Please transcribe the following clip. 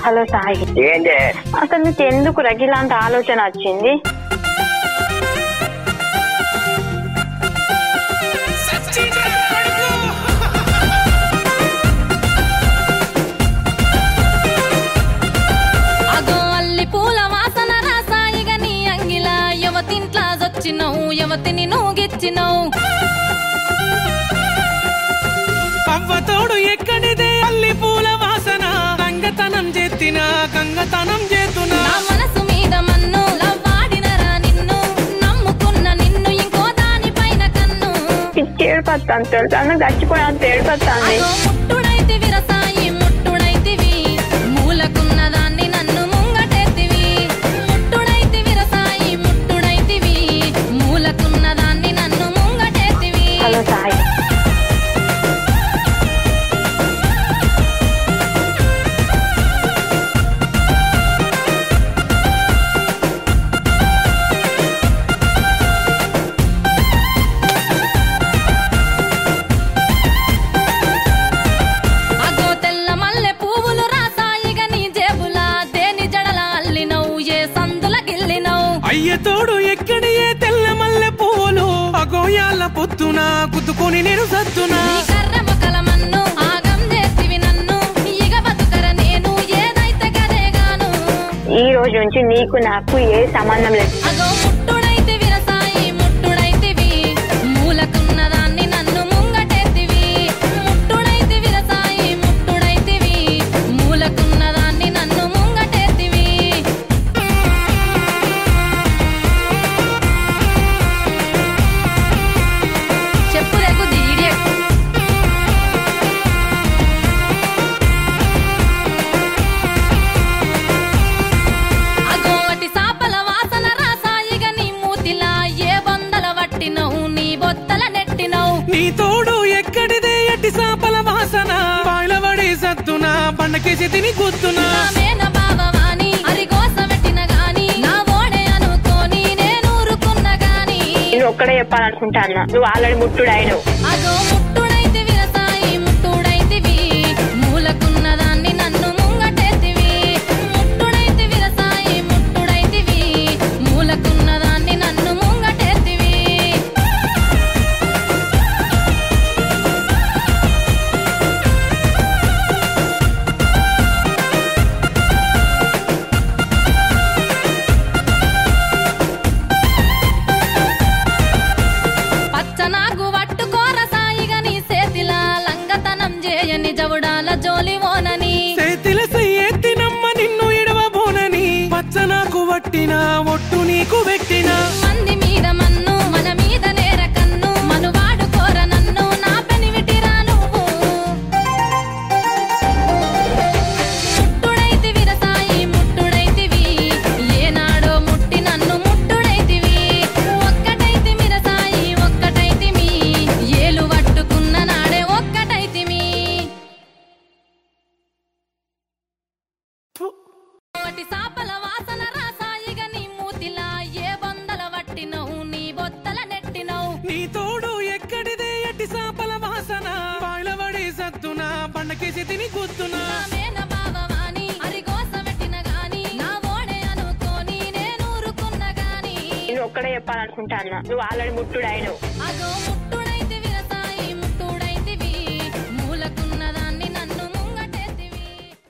hello Sai ఏంటి అసలు నీకు ఎందుకు రగిలాంటి ఆలోచన వచ్చింది అగో అల్లి పూల వాసన రాసాయిగ నీ అంగిల యవతింట్లా జొచ్చినవు యవతిని నూగిచ్చినవు అవ్వతోడు ఎక్కడిదే అల్లి పూల వాసన రంగతనం చేతిన గంగతనం చేతునా నా మనసు మీద మన్ను లవ్వాడినరా నిన్ను నమ్ముకున్న నిన్ను ఇంకో దానిపైన కన్ను పిచ్చి ఏడుపత్తాను తెలుసా నాకు చచ్చిపోయాను ఏడుపత్తాను అగో ముట్టుడైతివి రసాయి ముట్టుడైతివి మూలకున్న దాన్ని నన్ను ముంగటెత్తివి ముట్టుడైతివి రసాయి ముట్టుడైతివి మూలకున్న దాన్ని నన్ను ముంగటెత్తివి హలో సాయి అగో తెల్ల మల్లె పువ్వులు రాసాయిగ నీ జేబులా దేని జడల అల్లినవు ఏ సందుల గిల్లినవు అయ్యతోడు ఎక్కడి ఏ తెల్ల మల్లె పువ్వులు అగోయాల పొత్తున గుద్దుకొని నేను సత్తునా నీ కర్ర మొకల మన్ను ఆగం చేసివి నన్ను ఇగ బతుకర నేను ఏదైతే గదేగాను ఈ రోజు నుంచి నీకు నాకు ఏ సంబంధం లేదు అగో ముట్టుడైతివి రసాయి ముట్టుడైతివి మూలకున్న దాన్ని నన్ను ముంగటెత్తివి ముట్టుడైతివి రసాయి ముట్టుడైతివి మూలకున్న దాన్ని నన్ను ముంగటెత్తివి చెప్పులకు దీడి అగోటి సాపల వాసన రాసాయిగ నీ మూతిలా ఏ బొందల వట్టినవు నీ బొత్తల నెట్టినవు నీ తోడు ఎక్కడిదే ఎట్టి సాపల వాసన బాయిలబడి సత్తునా బండకేసి తిని గుద్దునా నా మేన బావవాని అరిగోస పెట్టిన గాని నా ఓడే అనుకోని నేను ఊరుకున్న గాని నేను ఒక్కడే చెప్పాలనుకుంటాను నువ్వు ఆల్రెడీ ముట్టుడాయిను అగో ముట్టుడైతివి రసాయి ముట్టుడైతివి మూలకున్న దాన్ని నన్ను ముంగటెత్తివి ముట్టుడైతివి రసాయి ముట్టుడైతివి మూలకున్న దాన్ని నన్ను ముంగటెత్తివి పచ్చనాగు వట్టుకోర సాయిగా నీ సేతిలా లంగతనం చేయని జవుడాల జోలి ఓనని చేతిల ఎత్తినమ్మ నిన్ను ఇడవబోనని పచ్చ నాకు వట్టిన ఒట్టు నీకు వెట్టిన మంది మీద మన్ను మన మీద నేర కన్ను మనువాడు కోర నన్ను నా పెనివిటిరా నువ్వు ముట్టుడైతివి రసాయి ముట్టుడైతివి ఏనాడో ముట్టి నన్ను ముట్టుడైతివి ఒక్కటైతిమి రసాయి ఒక్కటైతిమి ఏలు పట్టుకున్న నాడే ఒక్కటైతిమి వాటి సాపల వాసన రాసాయిగ నీ మూతిలా ఏ బొందల వట్టినవు నీ బొత్తల నెట్టినవు నీ తోడు ఎక్కడిదే ఎట్టి సాపల వాసన బాయిలబడి సత్తునా బండకేసి తిని గుద్దునా నా మేన బావవాని అరిగోస పెట్టిన గాని నా ఓడే అనుకోని నేను ఊరుకున్న గాని నేను ఒక్కడే చెప్పాలనుకుంటాను నువ్వు ఆల్రెడీ ముట్టుడాయిను అగో ముట్టుడై